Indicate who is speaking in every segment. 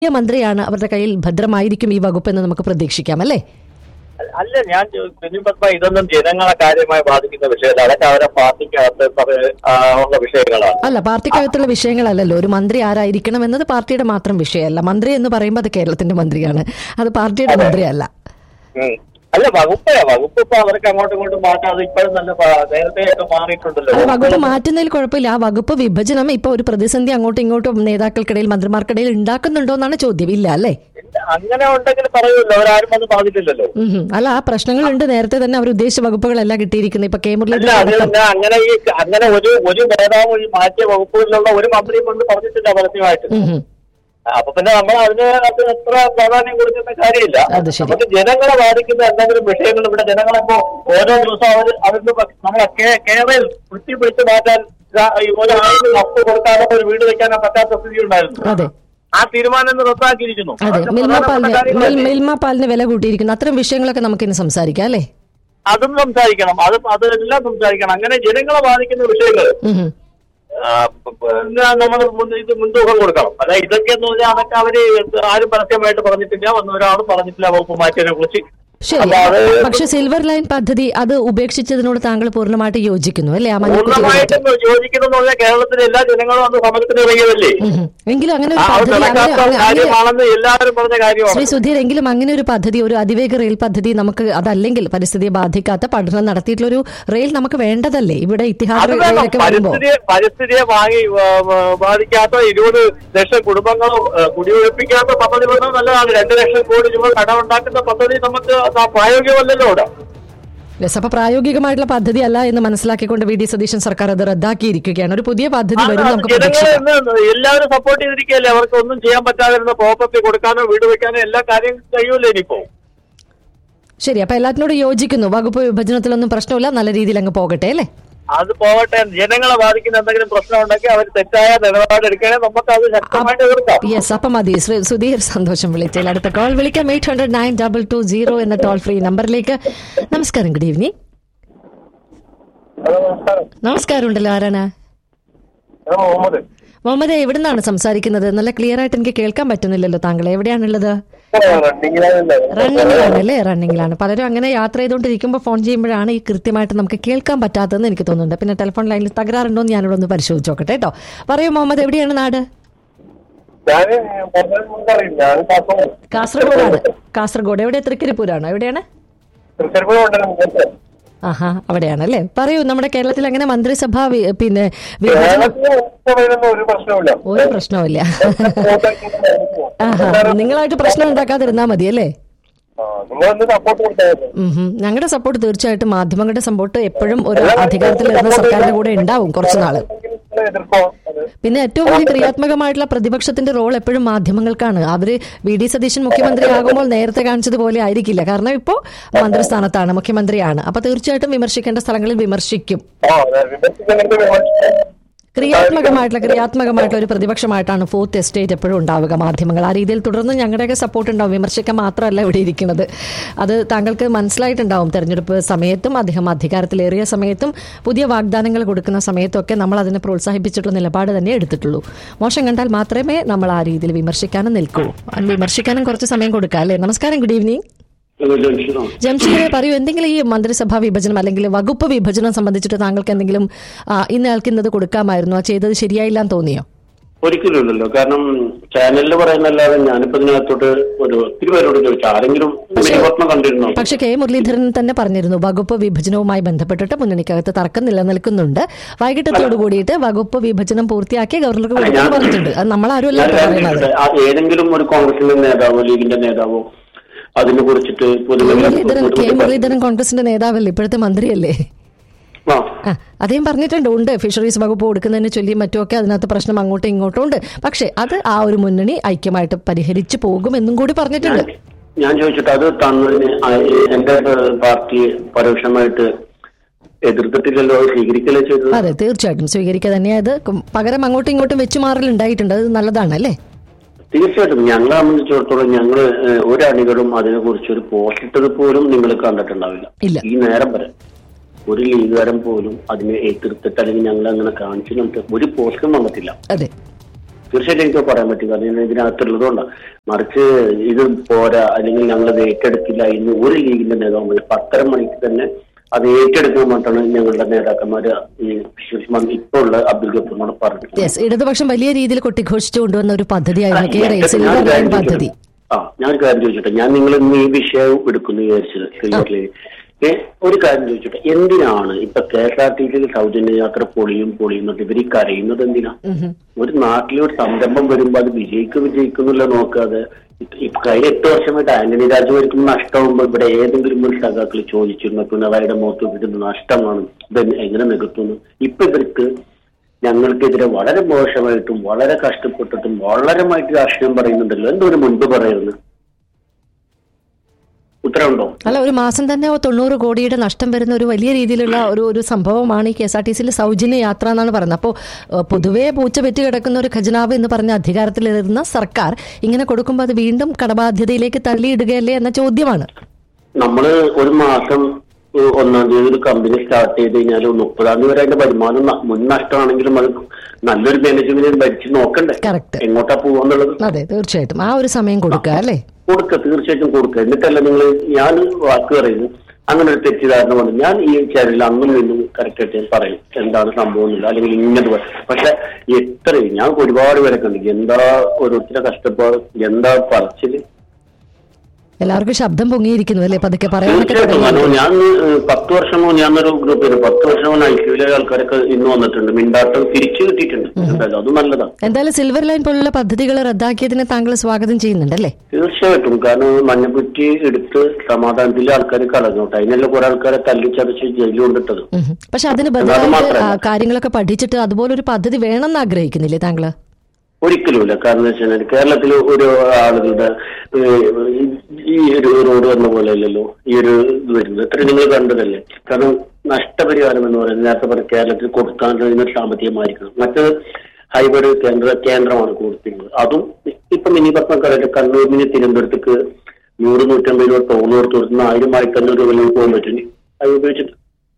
Speaker 1: പുതിയ മന്ത്രിയാണ് അവരുടെ കയ്യിൽ ഭദ്രമായിരിക്കും ഈ വകുപ്പ് എന്ന് നമുക്ക് പ്രതീക്ഷിക്കാം അല്ലേ
Speaker 2: അല്ല ഞാൻ കുഞ്ഞുപത്മ ഇതൊന്നും ജനങ്ങളെ കാര്യമായി ബാധിക്കുന്ന വിഷയമല്ല അതൊക്കെ അവരെ പാർട്ടിക്കകത്ത് പറ- ആ, ഉള്ള വിഷയങ്ങളാണ്
Speaker 1: അല്ല പാർട്ടിക്കകത്തുള്ള വിഷയങ്ങളല്ലല്ലോ ഒരു മന്ത്രി ആരായിരിക്കണം എന്നത് പാർട്ടിയുടെ മാത്രം വിഷയമല്ല മന്ത്രി എന്ന് പറയുമ്പോൾ അത് കേരളത്തിന്റെ മന്ത്രിയാണ് അത് പാർട്ടിയുടെ മന്ത്രിയല്ല
Speaker 2: ഉം. അല്ല വകുപ്പ് വകുപ്പ് ഇപ്പൊ അവർക്ക് അങ്ങോട്ടും ഇങ്ങോട്ടും മാറ്റാതെ ഇപ്പോഴും നല്ല പ- നേരത്തെയൊക്കെ മാറിയിട്ടുണ്ടല്ലോ
Speaker 1: അത് വകുപ്പ് മാറ്റുന്നതിൽ കുഴപ്പമില്ല ആ വകുപ്പ് വിഭജനം ഇപ്പൊ ഒരു പ്രതിസന്ധി അങ്ങോട്ടും ഇങ്ങോട്ടും നേതാക്കൾക്കിടയിൽ മന്ത്രിമാർക്കിടയിൽ ഉണ്ടാക്കുന്നുണ്ടോ എന്നാണ് ചോദ്യം ഇല്ല അല്ലേ
Speaker 2: ഇല്ല, അങ്ങനെ ഉണ്ടെങ്കിൽ പറയുമല്ലോ അവരാരും വന്ന് ബാധിച്ചില്ലല്ലോ
Speaker 1: ഉം ഹും. അല്ല ആ പ്രശ്നങ്ങളുണ്ട് നേരത്തെ തന്നെ അവർ ഉദ്ദേശിച്ച വകുപ്പുകളെല്ലാം കിട്ടിയിരിക്കുന്നത് ഇപ്പൊ കെ
Speaker 2: അല്ല അത്
Speaker 1: മുരളീധരൻ
Speaker 2: തന്നെ അങ്ങനെ ഈ അങ്ങനെ ഒരു ഒരു നേതാവും ഈ മാറ്റിയ വകുപ്പുകളിലുള്ള ഒരു മന്ത്രിയും കൊണ്ട് പറഞ്ഞിട്ടില്ല പരസ്യമായിട്ട്
Speaker 1: ഉം ഹും.
Speaker 2: അപ്പൊ പിന്നെ നമ്മൾ അതിന് അത് എത്ര പ്രാധാന്യം കൊടുക്കുന്ന കാര്യമില്ല
Speaker 1: അത് ശരി.
Speaker 2: നമുക്ക് ജനങ്ങളെ ബാധിക്കുന്ന എന്തെങ്കിലും വിഷയങ്ങൾ ഇവിടെ ജനങ്ങളിപ്പോ ഓരോ ദിവസം അവർ അവർക്ക് നമ്മളെ കേ- കേരളയിൽ വൃത്തി പിടിച്ച് മാറ്റാൻ ഇതാ ഈ ഒരു ആയിരം വസ്തു കൊടുക്കാനോ ഒരു വീട് വെക്കാനോ പറ്റാത്ത സ്ഥിതി ഉണ്ടായിരുന്നു
Speaker 1: അതെ
Speaker 2: ആ തീരുമാനം ഇന്ന് റദ്ദാക്കിയിരിക്കുന്നു
Speaker 1: അതെ
Speaker 2: അതൊക്കെ
Speaker 1: മിൽമ
Speaker 2: പ്രധാനപ്പെട്ട
Speaker 1: പാലിന്
Speaker 2: കാര്യങ്ങളല്ലേ?
Speaker 1: മിൽ- മിൽമ പാലിന് വില കൂട്ടിയിരിക്കുന്നു അത്തരം വിഷയങ്ങളൊക്കെ നമുക്ക് ഇനി സംസാരിക്കാം അല്ലേ
Speaker 2: അതും സംസാരിക്കണം അത് അതെല്ലാം സംസാരിക്കണം അങ്ങനെ ജനങ്ങളെ ബാധിക്കുന്ന വിഷയങ്ങൾ
Speaker 1: ഉം ഹും.
Speaker 2: നമ്മൾ ഇത് മുൻതൂക്കം കൊടുക്കണം അല്ല ഇതൊക്കെ എന്ന് പറഞ്ഞാൽ അതൊക്കെ അവര് ആരും പരസ്യമായിട്ട് പറഞ്ഞിട്ടില്ല വന്ന ഒരാളും പറഞ്ഞിട്ടില്ല വകുപ്പ് മാറ്റിയതിനെ കുറിച്ച്
Speaker 1: ശരി
Speaker 2: അപ്പൊ അത്
Speaker 1: പക്ഷെ സിൽവർ ലൈൻ പദ്ധതി അത് ഉപേക്ഷിച്ചതിനോട് താങ്കൾ പൂർണ്ണമായിട്ട് യോജിക്കുന്നു അല്ലേ ആ മഞ്ഞക്കുട്ടി
Speaker 2: പൂർണ്ണമായിട്ടും യോജിക്കുന്നെന്ന് പറഞ്ഞാൽ കേരളത്തിലെ എല്ലാ ജനങ്ങളും അന്ന് സമരത്തിന് ഇറങ്ങിയതല്ലേ
Speaker 1: ഉം ഹും. എങ്കിലും അങ്ങനെ
Speaker 2: ആ,
Speaker 1: ഒരു
Speaker 2: അത്
Speaker 1: പദ്ധതി അങ്ങനെ-
Speaker 2: നടക്കാത്ത
Speaker 1: അങ്ങനെ- അങ്ങനെ-
Speaker 2: കാര്യമാണെന്ന് എല്ലാവരും പറഞ്ഞ
Speaker 1: ശ്രീ
Speaker 2: കാര്യമാണ്
Speaker 1: സുധീർ എങ്കിലും അങ്ങനെ ഒരു പദ്ധതി ഒരു അതിവേഗ റെയിൽ പദ്ധതി നമുക്ക് അതല്ലെങ്കിൽ പരിസ്ഥിതിയെ ബാധിക്കാത്ത പഠനം നടത്തിയിട്ടുള്ള ഒരു റെയിൽ നമുക്ക് വേണ്ടതല്ലേ ഇവിടെ ഇത്തിഹാദ്
Speaker 2: അത് വേണം
Speaker 1: റെയിലൊക്കെ വരുമ്പോ
Speaker 2: പരിസ്ഥിതിയെ പരിസ്ഥിതിയെ വാങ്ങി ആ, ആ, ബാധിക്കാത്ത ഇരുപത് ലക്ഷം കുടുംബങ്ങളും ആ, കുടിയൊഴിപ്പിക്കാത്ത പദ്ധതി വന്നാൽ നല്ലതാണ് രണ്ട് ലക്ഷം കോടി രൂപ കടമുണ്ടാക്കുന്ന പദ്ധതി നമുക്ക് അത് പ്രായോഗികമല്ലല്ലോ ഇവിടെ
Speaker 1: യെസ് അപ്പൊ പ്രായോഗികമായിട്ടുള്ള പദ്ധതി അല്ല എന്ന് മനസ്സിലാക്കിക്കൊണ്ട് വി ഡി സതീശൻ സർക്കാർ അത് റദ്ദാക്കിയിരിക്കുകയാണ് ഒരു പുതിയ പദ്ധതി വരും നമുക്ക്
Speaker 2: ജനങ്ങളെ
Speaker 1: പ്രതീക്ഷിക്കാം
Speaker 2: ഇന്ന് എല്ലാവരും സപ്പോർട്ട് ചെയ്തിരിക്കുകയല്ലേ അവർക്ക് ഒന്നും ചെയ്യാൻ പറ്റാതിരുന്ന പ്രോപ്പർട്ടി കൊടുക്കാനോ വീട് വെക്കാനോ എല്ലാ കാര്യം കഴിയൂല്ലോ ഇനിയിപ്പോ
Speaker 1: ശരി അപ്പൊ എല്ലാത്തിനോട് യോജിക്കുന്നു വകുപ്പ് വിഭജനത്തിലൊന്നും പ്രശ്നമില്ല നല്ല രീതിയിൽ അങ്ങ് പോകട്ടെ അല്ലേ
Speaker 2: അത് പോകട്ടെ ജനങ്ങളെ ബാധിക്കുന്ന എന്തെങ്കിലും പ്രശ്നം ഉണ്ടെങ്കിൽ അവർ തെറ്റായ നിലപാടെടുക്കണേ നമുക്ക് അത് ശക്തമായിട്ട് എതിർക്കാം
Speaker 1: യെസ് അപ്പൊ മതി ശ്രീ സുധീർ സന്തോഷം വിളിച്ചതിൽ അടുത്ത കോൾ വിളിക്കാം eight hundred nine double two zero എന്ന ടോൾ ഫ്രീ നമ്പറിലേക്ക് നമസ്കാരം ഗുഡ് ഈവനിങ് നമസ്കാരം ഉണ്ടല്ലോ ആരാണ്
Speaker 2: മുഹമ്മദ്
Speaker 1: മുഹമ്മദ് എവിടുന്നാണ് സംസാരിക്കുന്നത് നല്ല ക്ലിയർ ആയിട്ട് എനിക്ക് കേൾക്കാൻ പറ്റുന്നില്ലല്ലോ താങ്കൾ എവിടെയാണുള്ളത് റണ്ണിങ്ങിലാണ് അല്ലേ റണ്ണിങ്ങിലാണ് പലരും അങ്ങനെ യാത്ര ചെയ്തുകൊണ്ടിരിക്കുമ്പോൾ ഫോൺ ചെയ്യുമ്പോഴാണ് ഈ കൃത്യമായിട്ട് നമുക്ക് കേൾക്കാൻ പറ്റാത്തതെന്ന് എനിക്ക് തോന്നുന്നുണ്ട് പിന്നെ ടെലിഫോൺ ലൈനിൽ തകരാറുണ്ടോ എന്ന് ഞാനിവിടെ ഒന്ന് പരിശോധിച്ച് നോക്കട്ടെ കേട്ടോ പറയൂ മുഹമ്മദ് എവിടെയാണ് നാട് കാസർഗോഡാണ് കാസർഗോഡ് എവിടെ തൃക്കരിപ്പൂരാണോ എവിടെയാണ് ആഹാ അവിടെയാണ് അല്ലേ പറയൂ നമ്മുടെ കേരളത്തിൽ അങ്ങനെ മന്ത്രിസഭ വി- പിന്നെ വിഭജനം
Speaker 2: ഒരു പ്രശ്നമില്ല
Speaker 1: ഒരു പ്രശ്നവുമില്ല ആഹാ നിങ്ങളായിട്ട് പ്രശ്നം ഉണ്ടാക്കാതിരുന്നാ മതി അല്ലേ
Speaker 2: നിങ്ങളൊന്ന് സപ്പോർട്ട് കൊടുത്തായിരുന്നു
Speaker 1: ഞങ്ങളുടെ സപ്പോർട്ട് തീർച്ചയായിട്ടും മാധ്യമങ്ങളുടെ സപ്പോർട്ട് എപ്പോഴും ഒരു അധികാരത്തിൽ വരുന്ന സർക്കാരിന്റെ കൂടെ ഉണ്ടാവും കുറച്ചു നാള്
Speaker 2: എതിർക്കോ അത്
Speaker 1: പിന്നെ ഏറ്റവും വലിയ ക്രിയാത്മകമായിട്ടുള്ള പ്രതിപക്ഷത്തിന്റെ റോൾ എപ്പോഴും മാധ്യമങ്ങൾക്കാണ് അവര് വി ഡി സതീശൻ മുഖ്യമന്ത്രിയാകുമ്പോൾ നേരത്തെ കാണിച്ചതുപോലെ ആയിരിക്കില്ല കാരണം ഇപ്പോ മന്ത്രിസ്ഥാനത്താണ് മുഖ്യമന്ത്രിയാണ് അപ്പൊ തീർച്ചയായിട്ടും വിമർശിക്കേണ്ട സ്ഥലങ്ങളിൽ വിമർശിക്കും
Speaker 2: ആ അതെ, വിമർശിക്കുന്നവർക്ക് വിമർശിക്കാം
Speaker 1: ക്രിയാത്മകമായിട്ടുള്ള ക്രിയാത്മകമായിട്ടുള്ള ഒരു പ്രതിപക്ഷമായിട്ടാണ് ഫോർത്ത് എസ്റ്റേറ്റ് എപ്പോഴും ഉണ്ടാവുക മാധ്യമങ്ങൾ ആ രീതിയിൽ തുടർന്ന് ഞങ്ങളുടെയൊക്കെ സപ്പോർട്ട് ഉണ്ടാവും വിമർശിക്കാൻ മാത്രമല്ല ഇവിടെ ഇരിക്കുന്നത് അത് താങ്കൾക്ക് മനസ്സിലായിട്ടുണ്ടാവും തെരഞ്ഞെടുപ്പ് സമയത്തും അദ്ദേഹം അധികാരത്തിലേറിയ സമയത്തും പുതിയ വാഗ്ദാനങ്ങൾ കൊടുക്കുന്ന സമയത്തൊക്കെ നമ്മൾ അതിനെ പ്രോത്സാഹിപ്പിച്ചിട്ടുള്ള നിലപാട് തന്നെ എടുത്തിട്ടുള്ളൂ മോശം കണ്ടാൽ മാത്രമേ നമ്മൾ ആ രീതിയിൽ വിമർശിക്കാനും നിൽക്കൂ വിമർശിക്കാനും കുറച്ച് സമയം കൊടുക്കാം അല്ലേ നമസ്കാരം ഗുഡ് ഈവനിങ് ജംഷീദ് പറയൂ എന്തെങ്കിലും ഈ മന്ത്രിസഭാ വിഭജനം അല്ലെങ്കിൽ വകുപ്പ് വിഭജനം സംബന്ധിച്ചിട്ട് താങ്കൾക്ക് എന്തെങ്കിലും ആ, ഇന്നയാൾക്ക് ഇന്നത് കൊടുക്കാമായിരുന്നു ആ ചെയ്തത് ശരിയായില്ല എന്ന് തോന്നിയോ
Speaker 3: ഒരിക്കലുമില്ലല്ലോ കാരണം ചാനലിൽ പറയുന്നല്ലാതെ ഞാനിപ്പോ ഇതിനകത്തോട്ട് ഒരു ഒത്തിരി പേരോട് ചോദിച്ചു ആരെങ്കിലും മേൽപത്മം കണ്ടിരുന്നോ
Speaker 1: പക്ഷെ കെ മുരളീധരൻ തന്നെ പറഞ്ഞിരുന്നു വകുപ്പ് വിഭജനവുമായി ബന്ധപ്പെട്ടിട്ട് മുന്നണിക്കകത്ത് തർക്കം നിലനിൽക്കുന്നുണ്ട് വൈകിട്ടത്തോടു കൂടിയിട്ട് വകുപ്പ് വിഭജനം പൂർത്തിയാക്കി ഗവർണർക്ക് കൊടുക്കുമെന്ന് പറഞ്ഞിട്ടുണ്ട് അത് നമ്മളാരും അല്ല
Speaker 3: ഞാൻ
Speaker 1: പറയുന്നത്
Speaker 3: ചോദിച്ചോട്ടെ, ആ ഏതെങ്കിലും ഒരു കോൺഗ്രസിന്റെ നേതാവോ ലീഗിന്റെ നേതാവോ അതിനെ കുറിച്ചിട്ട്
Speaker 1: മുരളീധരൻ കെ
Speaker 3: പൊതുവെ
Speaker 1: മുരളീധരൻ കോൺഗ്രസിന്റെ നേതാവല്ലേ ഇപ്പോഴത്തെ മന്ത്രിയല്ലേ
Speaker 3: ആ
Speaker 1: ആ അദ്ദേഹം പറഞ്ഞിട്ടുണ്ട് ഉണ്ട് ഫിഷറീസ് വകുപ്പ് കൊടുക്കുന്നതിന് ചൊല്ലിയും മറ്റുമൊക്കെ അതിനകത്ത് പ്രശ്നം അങ്ങോട്ടും ഇങ്ങോട്ടും ഉണ്ട് പക്ഷേ അത് ആ ഒരു മുന്നണി ഐക്യമായിട്ട് പരിഹരിച്ചു പോകുമെന്നും കൂടി പറഞ്ഞിട്ടുണ്ട്
Speaker 3: ഞാൻ ചോദിച്ചിട്ട് അത് തന്നതിന് ആ, എന്റെ പാർട്ടി പരോക്ഷമായിട്ട് എതിർത്തിട്ടില്ലല്ലോ അത് സ്വീകരിക്കലേ ചെയ്തത്
Speaker 1: അതെ തീർച്ചയായിട്ടും സ്വീകരിക്കുക തന്നെയത് പകരം അങ്ങോട്ടും ഇങ്ങോട്ടും വെച്ചു മാറലുണ്ടായിട്ടുണ്ട് അത് നല്ലതാണ് അല്ലേ
Speaker 3: തീർച്ചയായിട്ടും ഞങ്ങളെ സംബന്ധിച്ചിടത്തോളം ഞങ്ങൾ ഒരു അണികളും അതിനെ കുറിച്ച് ഒരു പോസ്റ്റ് ഇട്ടത് പോലും നിങ്ങൾ കണ്ടിട്ടുണ്ടാവില്ല
Speaker 1: ഇല്ല.
Speaker 3: ഈ നേരം വരെ ഒരു ലീഗുകാരൻ പോലും അതിനെ എതിർത്തിട്ട് അല്ലെങ്കിൽ ഞങ്ങൾ അങ്ങനെ കാണിച്ചു നമുക്ക് ഒരു പോസ്റ്റും വന്നിട്ടില്ല
Speaker 1: അതെ
Speaker 3: തീർച്ചയായിട്ടും എനിക്ക് പറയാൻ പറ്റും കാരണം ഞാൻ ഇതിനകത്തുള്ളതുകൊണ്ടാണ് മറിച്ച് ഇത് പോരാ അല്ലെങ്കിൽ ഞങ്ങൾ അത് ഏറ്റെടുക്കില്ല ഇന്ന് ഒരു ലീഗിന്റെ നേതാവ് പത്തര മണിക്ക് തന്നെ അത് ഏറ്റെടുക്കാൻ വേണ്ടിയിട്ടാണ് ഞങ്ങളുടെ നേതാക്കന്മാർ ഈ ഇപ്പോൾ ഉള്ള അബ്ദുൽ ഗഫൂറിനോട് പറഞ്ഞിട്ടുള്ളത്
Speaker 1: യെസ് ഇടതുപക്ഷം വലിയ രീതിയിൽ കൊട്ടിഘോഷിച്ചു കൊണ്ടുവന്ന ഒരു പദ്ധതിയായിരുന്നു
Speaker 3: ആ,
Speaker 1: കേരള
Speaker 3: ഞാൻ
Speaker 1: സിൽവർ
Speaker 3: ഒരു
Speaker 1: ലൈൻ
Speaker 3: കാര്യം
Speaker 1: പദ്ധതി
Speaker 3: ചോദിച്ചോട്ടെ? ആ ഞാൻ ഒരു കാര്യം ചോദിച്ചോട്ടെ ഞാൻ നിങ്ങൾ ഇന്ന് ഈ വിഷയം എടുക്കുന്നു വിചാരിച്ചത് സിൽവറിൽ ഏ, ഒരു കാര്യം ചോദിച്ചോട്ടെ എന്തിനാണ് ഇപ്പൊ കെ എസ് ആർ ടി സിയിൽ സൗജന്യ യാത്ര പൊളിയും പൊളിയുന്നത് ഇവർ ഈ കരയുന്നത് എന്തിനാ ഒരു നാട്ടിലെ ഒരു സംരംഭം വരുമ്പോ അത് വിജയിക്കും വിജയിക്കുന്നില്ല നോക്കാതെ ഇ- ഇപ്പൊ കഴിഞ്ഞ എട്ട് വർഷമായിട്ട് ആന്റണി രാജു ഭരിക്കുന്ന നഷ്ടമാകുമ്പോൾ ഇവിടെ ഏതെങ്കിലും ഒരു സഖാക്കൾ ചോദിച്ചിരുന്നു പിണറായിയുടെ മുഖത്ത് ഇതിന്റെ നഷ്ടമാണ് ഇത് എങ്ങനെ നികത്തുന്നു ഇപ്പൊ ഇവർക്ക് ഞങ്ങൾക്കെതിരെ വളരെ മോശമായിട്ടും വളരെ കഷ്ടപ്പെട്ടിട്ടും വളരെമായിട്ട് രാഷ്ട്രീയം പറയുന്നുണ്ടല്ലോ എന്തോ ഒരു മുൻപ് പറയുന്നു ഉത്തരവുണ്ടോ
Speaker 1: അല്ല ഒരു മാസം തന്നെ ഓ തൊണ്ണൂറ് കോടിയുടെ നഷ്ടം വരുന്ന ഒരു വലിയ രീതിയിലുള്ള ഒരു ഒരു സംഭവമാണ് ഈ കെ എസ് ആർ ടി സിയിൽ സൗജന്യ യാത്ര എന്നാണ് പറയുന്നത് അപ്പോൾ പൊതുവേ പൂച്ച പെറ്റ് കിടക്കുന്ന ഒരു ഖജനാവ് എന്ന് പറഞ്ഞ അധികാരത്തിലിരുന്ന സർക്കാർ ഇങ്ങനെ കൊടുക്കുമ്പോൾ അത് വീണ്ടും കടബാധ്യതയിലേക്ക് തള്ളിയിടുകയല്ലേ എന്ന ചോദ്യമാണ്
Speaker 3: നമ്മള് ഒരു മാസം ഏഹ്, ഒന്നാം തീയതി ഒരു കമ്പനി സ്റ്റാർട്ട് ചെയ്ത് കഴിഞ്ഞാൽ മുപ്പതാം തീയതി വരെ അതിന്റെ വരുമാനം ന- മുൻ നഷ്ടമാണെങ്കിലും അത് നല്ലൊരു മാനേജ്മെന്റ് ഭരിച്ച് നോക്കണ്ടേ
Speaker 1: Correct.
Speaker 3: എങ്ങോട്ടാ പോവാന്നുള്ളത്
Speaker 1: അതെ തീർച്ചയായിട്ടും ആ ഒരു സമയം കൊടുക്കുക അല്ലേ
Speaker 3: കൊടുക്കുക തീർച്ചയായിട്ടും കൊടുക്കുക എന്നിട്ടല്ല നിങ്ങൾ ഞാൻ വാക്ക് പറയുന്നു അങ്ങനെ ഒരു തെറ്റിദ്ധാരണ വന്നു ഞാൻ ഈ ചാനലിൽ അന്നും ഇന്നും കറക്റ്റ് ആയിട്ട് ഞാൻ പറയും എന്താണ് സംഭവം എന്നില്ല അല്ലെങ്കിൽ ഇങ്ങനെ പറയും പക്ഷെ എത്രയും ഞാൻ ഒരുപാട് പേരെ കണ്ടു എന്താ ഓരോരുത്തരെ കഷ്ടപ്പാട് എന്താ പറച്ചില്
Speaker 1: എല്ലാവർക്കും ശബ്ദം പൊങ്ങിയിരിക്കുന്നു അല്ലേ പതുക്കെ പറയാനൊക്കെ
Speaker 3: തീർച്ചയായിട്ടും
Speaker 1: തുടങ്ങി
Speaker 3: കാരണം ഞാൻ ഏഹ്, പത്ത് വർഷം മുമ്പ് ഞാനൊരു ഗ്രൂപ്പിൽ പത്ത് വർഷം മുമ്പ് ഐ സിയിലെ ആൾക്കാരൊക്കെ ഇന്ന് വന്നിട്ടുണ്ട് മിണ്ടാട്ടം തിരിച്ചു കിട്ടിയിട്ടുണ്ട് എന്തായാലും അത് നല്ലതാണ്
Speaker 1: എന്തായാലും സിൽവർ ലൈൻ പോലുള്ള പദ്ധതികൾ റദ്ദാക്കിയതിനെ താങ്കൾ സ്വാഗതം ചെയ്യുന്നുണ്ടല്ലേ
Speaker 3: തീർച്ചയായിട്ടും കാരണം മഞ്ഞക്കുറ്റി എടുത്ത് സമാധാനത്തിൽ ആൾക്കാർ കളഞ്ഞോട്ടെ അതിനല്ല കുറെ ആൾക്കാരെ തല്ലിച്ചതച്ച് ജയിലിൽ കൊണ്ടിട്ടത്
Speaker 1: ഉം. പക്ഷെ അതിന്
Speaker 3: അത്
Speaker 1: ബദലായിട്ട്
Speaker 3: മാത്രമല്ല.
Speaker 1: ആ, കാര്യങ്ങളൊക്കെ പഠിച്ചിട്ട് അതുപോലൊരു പദ്ധതി വേണമെന്ന് ആഗ്രഹിക്കുന്നില്ലേ താങ്കള്
Speaker 3: ഒരിക്കലുമില്ല കാരണം എന്ന് വെച്ചാൽ കേരളത്തിൽ ഒരു ആളുകളുടെ ഏഹ്, ഈ ഒരു റോഡ് വന്ന പോലെ അല്ലല്ലോ ഈ ഒരു ഇത് വരുന്നത് എത്ര നിങ്ങൾ കണ്ടതല്ലേ കാരണം നഷ്ടപരിഹാരം എന്ന് പറയുന്നത് നേരത്തെ പറഞ്ഞ കേരളത്തിൽ കൊടുക്കാൻ കഴിയുന്ന സാമ്പത്തികമായിരിക്കണം മറ്റത് ഹൈവേ കേന്ദ്ര കേന്ദ്രമാണ് കൊടുത്തിരുന്നത് അതും ഇപ്പൊ മിനി പത്മക്കാരുടെ കണ്ണൂരിൽ നിന്ന് തിരുവനന്തപുരത്തേക്ക് നൂറ് നൂറ്റമ്പത് രൂപ ടോൺ കൊടുത്ത് കൊടുക്കുന്ന ആയിരം ആയിരത്തഞ്ഞൂറ് രൂപയിലേക്ക് പോകാൻ പറ്റും അത് ഉപയോഗിച്ചിട്ട്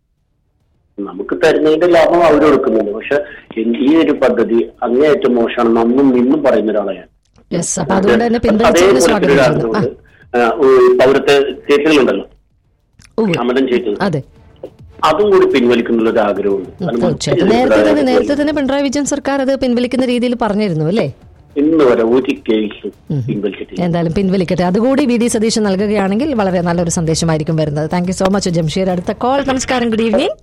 Speaker 3: നമുക്ക് തരുന്നതിന്റെ ലാഭം അവർ കൊടുക്കുന്നുണ്ട് പക്ഷെ ഈ ഒരു പദ്ധതി അങ്ങേയറ്റം മോശമാണെന്ന് അന്നും ഇന്നും പറയുന്ന ഒരാളാണ് ഞാൻ
Speaker 1: യെസ് അപ്പൊ അതുകൊണ്ട് തന്നെ പിന്തുണച്ചതിന്
Speaker 3: അതേപോലെ
Speaker 1: സ്വാഗതം
Speaker 3: ഒരു
Speaker 1: ചെയ്യുന്നു ആ,
Speaker 3: ആഗ്രഹമുണ്ട്. ആ, ഈ പൗരത്വ ചേച്ചികളുണ്ടല്ലോ
Speaker 1: ഉവ്വ്.
Speaker 3: സമരം ചെയ്തത്
Speaker 1: അതെ
Speaker 3: അതും കൂടി പിൻവലിക്കുന്നുള്ള ഒരു ആഗ്രഹമുണ്ട് കാരണം
Speaker 1: തീർച്ചയായിട്ടും നേരത്തെ തന്നെ നേരത്തെ തന്നെ പിണറായി വിജയൻ സർക്കാർ അത് പിൻവലിക്കുന്ന രീതിയിൽ പറഞ്ഞിരുന്നു അല്ലേ
Speaker 3: ഇന്ന് വരെ ഒരു കേസും പിൻവലിച്ചിട്ടില്ല
Speaker 1: എന്തായാലും പിൻവലിക്കട്ടെ അതുകൂടി വി ഡി സതീശൻ നൽകുകയാണെങ്കിൽ വളരെ നല്ലൊരു സന്ദേശമായിരിക്കും വരുന്നത് thank you so much Jamsheer അടുത്ത കോൾ നമസ്കാരം ഗുഡ് ഈവനിങ്